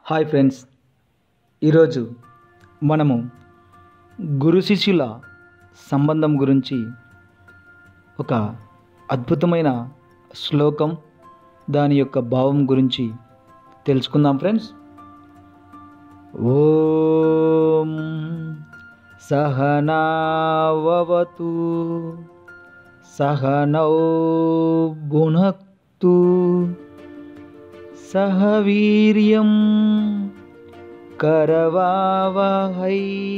hi friends ఈరోజు మనము గురు శిష్యుల సంబంధం గురించి ఒక అద్భుతమైన శ్లోకం దాని యొక్క భావం గురించి తెలుసుకుందాం ఫ్రెండ్స్ ఓం సహనావతు సహనౌ భునక్తు సహ వీర్యం కరవావహై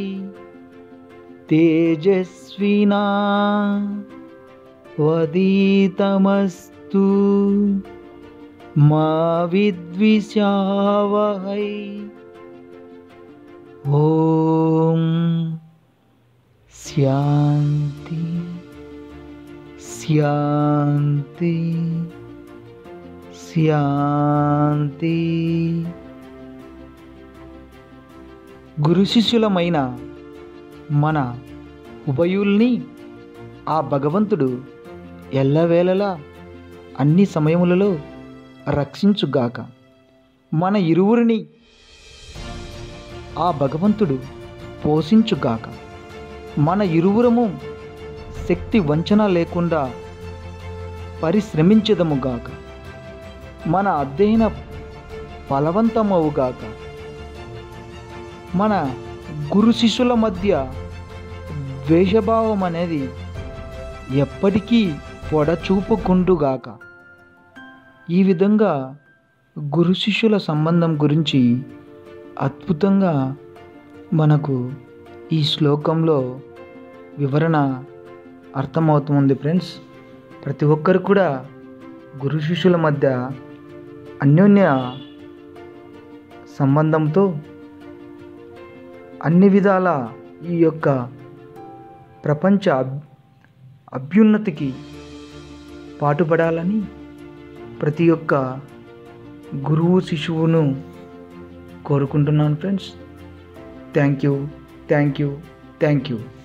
తేజస్వినా వదీతమస్తు మా విద్విషావహై ఓం శాంతి శాంతి శాంతి గురు శిష్యులమైన మన ఉభయుల్ని ఆ భగవంతుడు ఎల్లవేళలా అన్ని సమయములలో రక్షించుగాక మన ఇరువురిని ఆ భగవంతుడు పోషించుగాక మన ఇరువురము శక్తి వంచన లేకుండా పరిశ్రమించదముగాక మన అధ్యయన ఫలవంతమవుగాక మన గురు శిష్యుల మధ్య ద్వేషభావం అనేది ఎప్పటికీ పొడచూపుకుండుగాక ఈ విధంగా గురు శిష్యుల సంబంధం గురించి అద్భుతంగా మనకు ఈ శ్లోకంలో వివరణ అర్థమవుతుంది ఫ్రెండ్స్ ప్రతి ఒక్కరు కూడా గురు శిష్యుల మధ్య అన్యోన్య సంబంధంతో అన్ని విధాల ఈ యొక్క ప్రపంచ అబ్- అభ్యున్నతికి పాటుపడాలని ప్రతి ఒక్క గురువు శిశువును కోరుకుంటున్నాను friends thank you thank you thank you